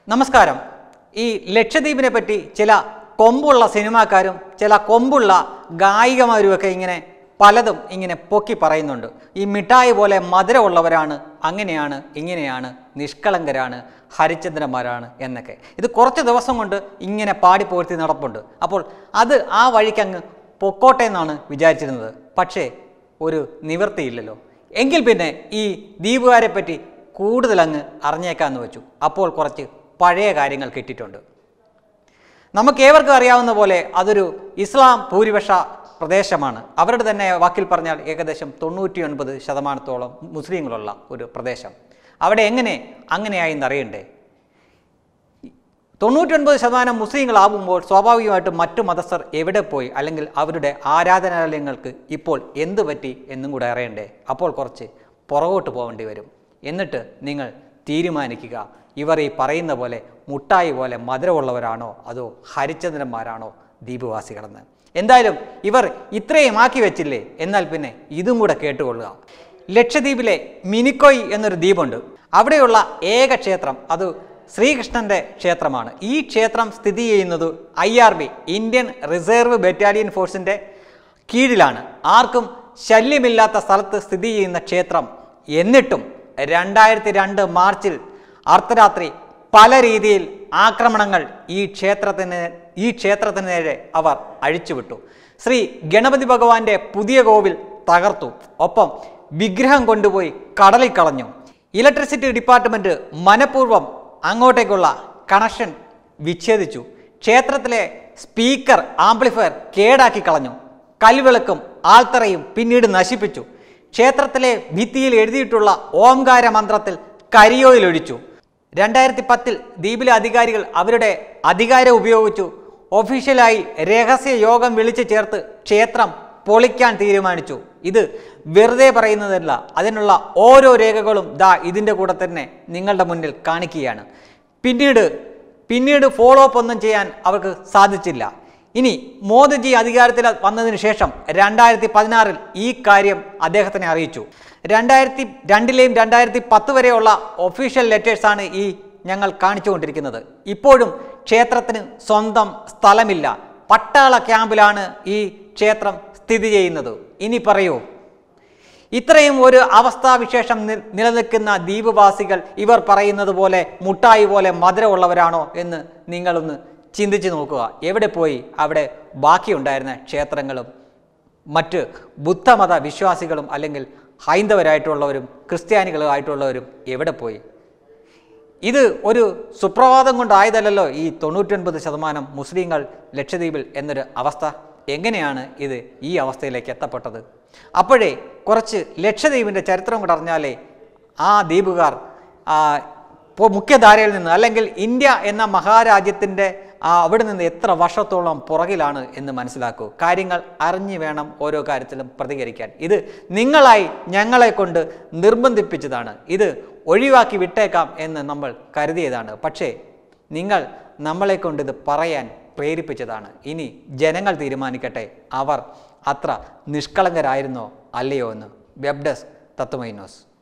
നമസ്കാരം ഈ ലക്ഷദ്വീപിനെ പറ്റി ചില കൊമ്പുള്ള സിനിമാക്കാരും ചില കൊമ്പുള്ള ഗായികമാരുമൊക്കെ ഇങ്ങനെ പലതും ഇങ്ങനെ പൊക്കി പറയുന്നുണ്ട് ഈ മിഠായി പോലെ മധുരമുള്ളവരാണ് അങ്ങനെയാണ് ഇങ്ങനെയാണ് നിഷ്കളങ്കരാണ് ഹരിചന്ദ്രന്മാരാണ് എന്നൊക്കെ ഇത് കുറച്ച് ദിവസം കൊണ്ട് ഇങ്ങനെ പാടിപ്പോഴ്ത്തി നടപ്പുണ്ട് അപ്പോൾ അത് ആ വഴിക്കങ്ങ് പൊക്കോട്ടെ എന്നാണ് വിചാരിച്ചിരുന്നത് പക്ഷേ ഒരു നിവൃത്തിയില്ലല്ലോ എങ്കിൽ പിന്നെ ഈ ദ്വീപുകാരെ പറ്റി കൂടുതൽ അങ്ങ് അറിഞ്ഞേക്കാമെന്ന് വെച്ചു അപ്പോൾ കുറച്ച് പഴയ കാര്യങ്ങൾ കിട്ടിയിട്ടുണ്ട് നമുക്ക് ഏവർക്കും അറിയാവുന്ന പോലെ അതൊരു ഇസ്ലാം ഭൂരിപക്ഷ പ്രദേശമാണ് അവരുടെ തന്നെ വാക്കിൽ പറഞ്ഞാൽ ഏകദേശം തൊണ്ണൂറ്റി ഒൻപത് ശതമാനത്തോളം മുസ്ലിങ്ങളുള്ള ഒരു പ്രദേശം അവിടെ എങ്ങനെ അങ്ങനെയായി എന്നറിയണ്ടേ തൊണ്ണൂറ്റൊൻപത് ശതമാനം മുസ്ലിങ്ങളാവുമ്പോൾ സ്വാഭാവികമായിട്ടും മറ്റു മതസ്ഥർ എവിടെ പോയി അല്ലെങ്കിൽ അവരുടെ ആരാധനാലയങ്ങൾക്ക് ഇപ്പോൾ എന്ത് പറ്റി എന്നും കൂടെ അറിയണ്ടേ അപ്പോൾ കുറച്ച് പുറകോട്ട് പോകേണ്ടി വരും എന്നിട്ട് നിങ്ങൾ തീരുമാനിക്കുക ഇവർ ഈ പറയുന്ന പോലെ മുട്ടായി പോലെ മധുരമുള്ളവരാണോ അതോ ഹരിചന്ദ്രന്മാരാണോ ദ്വീപവാസികളെന്ന് എന്തായാലും ഇവർ ഇത്രയും ആക്കി വെച്ചില്ലേ എന്നാൽ പിന്നെ ഇതും കൂടെ കേട്ടുകൊള്ളുക ലക്ഷദ്വീപിലെ മിനിക്കോയ് എന്നൊരു ദ്വീപുണ്ട് അവിടെയുള്ള ഏക ക്ഷേത്രം അത് ശ്രീകൃഷ്ണന്റെ ക്ഷേത്രമാണ് ഈ ക്ഷേത്രം സ്ഥിതി ചെയ്യുന്നത് I R B Indian Reserve Battalion ഫോഴ്സിന്റെ കീഴിലാണ് ആർക്കും ശല്യമില്ലാത്ത സ്ഥലത്ത് സ്ഥിതി ചെയ്യുന്ന ക്ഷേത്രം എന്നിട്ടും രണ്ടായിരത്തി രണ്ട് മാർച്ചിൽ അർദ്ധരാത്രി പല രീതിയിൽ ആക്രമണങ്ങൾ ഈ ക്ഷേത്രത്തിന് ഈ ക്ഷേത്രത്തിന് നേരെ അവർ അഴിച്ചുവിട്ടു ശ്രീ ഗണപതി ഭഗവാന്റെ പുതിയ കോവിൽ തകർത്തു ഒപ്പം വിഗ്രഹം കൊണ്ടുപോയി കടലിൽ കളഞ്ഞു ഇലക്ട്രിസിറ്റി ഡിപ്പാർട്ട്മെന്റ് മനഃപൂർവ്വം അങ്ങോട്ടേക്കുള്ള കണക്ഷൻ വിച്ഛേദിച്ചു ക്ഷേത്രത്തിലെ സ്പീക്കർ ആംപ്ലിഫയർ കേടാക്കി കളഞ്ഞു കൽവിളക്കും ആൽത്തറയും പിന്നീട് നശിപ്പിച്ചു ക്ഷേത്രത്തിലെ ഭിത്തിയിൽ എഴുതിയിട്ടുള്ള ഓംകാര മന്ത്രത്തിൽ കരിയോയിൽ ഒഴിച്ചു രണ്ടായിരത്തി പത്തിൽ ദ്വീപിലെ അധികാരികൾ അവരുടെ അധികാരം ഉപയോഗിച്ചു ഒഫീഷ്യലായി രഹസ്യ യോഗം വിളിച്ചു ചേർത്ത് ക്ഷേത്രം പൊളിക്കാൻ തീരുമാനിച്ചു ഇത് വെറുതെ പറയുന്നതല്ല അതിനുള്ള ഓരോ രേഖകളും ദാ ഇതിൻ്റെ കൂടെ തന്നെ നിങ്ങളുടെ മുന്നിൽ കാണിക്കുകയാണ് പിന്നീട് പിന്നീട് ഫോളോ അപ്പ് ഒന്നും ചെയ്യാൻ അവർക്ക് സാധിച്ചില്ല ഇനി മോദിജി അധികാരത്തിൽ വന്നതിന് ശേഷം രണ്ടായിരത്തി പതിനാറിൽ ഈ കാര്യം അദ്ദേഹത്തിനെ അറിയിച്ചു രണ്ടായിരത്തി രണ്ടിലെയും രണ്ടായിരത്തി പത്ത് വരെയുള്ള ഒഫീഷ്യൽ ലെറ്റേഴ്സാണ് ഈ ഞങ്ങൾ കാണിച്ചുകൊണ്ടിരിക്കുന്നത് ഇപ്പോഴും ക്ഷേത്രത്തിന് സ്വന്തം സ്ഥലമില്ല പട്ടാള ക്യാമ്പിലാണ് ഈ ക്ഷേത്രം സ്ഥിതി ചെയ്യുന്നത് ഇനി പറയൂ ഇത്രയും ഒരു അവസ്ഥാവിശേഷം നി- നിലനിൽക്കുന്ന ദ്വീപവാസികൾ ഇവർ പറയുന്നത് പോലെ മുട്ടായി പോലെ മധുരമുള്ളവരാണോ എന്ന് നിങ്ങളൊന്ന് ചിന്തിച്ചു നോക്കുക എവിടെ പോയി അവിടെ ബാക്കിയുണ്ടായിരുന്ന ക്ഷേത്രങ്ങളും മറ്റ് ബുദ്ധമത വിശ്വാസികളും അല്ലെങ്കിൽ ഹൈന്ദവരായിട്ടുള്ളവരും ക്രിസ്ത്യാനികളും ആയിട്ടുള്ളവരും എവിടെ പോയി ഇത് ഒരു സുപ്രഭാതം കൊണ്ടായതല്ലല്ലോ ഈ തൊണ്ണൂറ്റൊൻപത് ശതമാനം മുസ്ലിങ്ങൾ ലക്ഷദ്വീപിൽ എന്നൊരു അവസ്ഥ എങ്ങനെയാണ് ഇത് ഈ അവസ്ഥയിലേക്ക് എത്തപ്പെട്ടത് അപ്പോഴേ കുറച്ച് ലക്ഷദ്വീപിൻ്റെ ചരിത്രം കൂടെ അറിഞ്ഞാലേ ആ ദ്വീപുകാർ ആ, ഇപ്പോൾ മുഖ്യധാരയിൽ നിന്ന് അല്ലെങ്കിൽ ഇന്ത്യ എന്ന മഹാരാജ്യത്തിൻ്റെ ആ, അവിടെ നിന്ന് എത്ര വർഷത്തോളം പുറകിലാണ് എന്ന് മനസ്സിലാക്കൂ കാര്യങ്ങൾ അറിഞ്ഞു വേണം ഓരോ കാര്യത്തിലും പ്രതികരിക്കാൻ ഇത് നിങ്ങളായി ഞങ്ങളെ കൊണ്ട് നിർബന്ധിപ്പിച്ചതാണ് ഇത് ഒഴിവാക്കി വിട്ടേക്കാം എന്ന് നമ്മൾ കരുതിയതാണ് പക്ഷേ നിങ്ങൾ നമ്മളെ കൊണ്ട് ഇത് പറയാൻ പ്രേരിപ്പിച്ചതാണ് ഇനി ജനങ്ങൾ തീരുമാനിക്കട്ടെ അവർ അത്ര നിഷ്കളങ്കരായിരുന്നോ അല്ലയോ എന്ന് വെബ് ഡെസ്ക് തത്വമൈ ന്യൂസ്